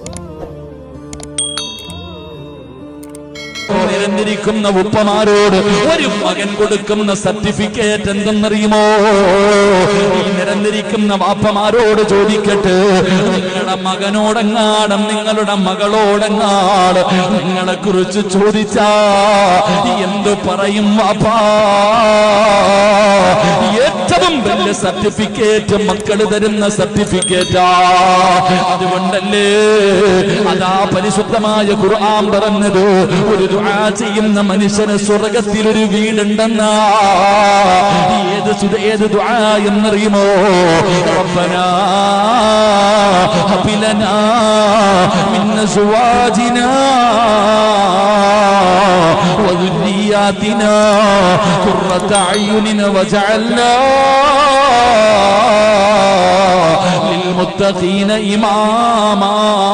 നിരന്നിരിക്കുന്ന ഉപ്പമാരോട് ഒരു മകൻ കൊടുക്കുന്ന സർട്ടിഫിക്കറ്റ് എന്തെന്നറിയുമോ ഈ നിരന്നിരിക്കുന്ന വാപ്പമാരോട് ചോദിക്കട്ടെ നിങ്ങളുടെ മകനോടെങ്ങാടും നിങ്ങളുടെ മകളോടെങ്ങാട് നിങ്ങളെ കുറിച്ച് ചോദിച്ചാ എന്തു പറയും വാപ്പാ ഏറ്റവും വലിയ സർട്ടിഫിക്കറ്റ് മക്കള് തരുന്ന സർട്ടിഫിക്കറ്റാ അതുകൊണ്ടല്ലേ അതാ പരിശുദ്ധമായ ഖുർആൻ പറഞ്ഞത് ഒരു ദുആ ചെയ്യുന്ന മനുഷ്യന് സ്വർഗത്തിൽ ഒരു വീടുണ്ടെന്നാ ഏത് സുത ഏത് ദുആ എന്നറിയുമോ റബ്ബനാ ഹബിലനാ മിൻ അസ്വാജിനാ وذرياتنا قرة أعين وجعلنا للمتقين إماما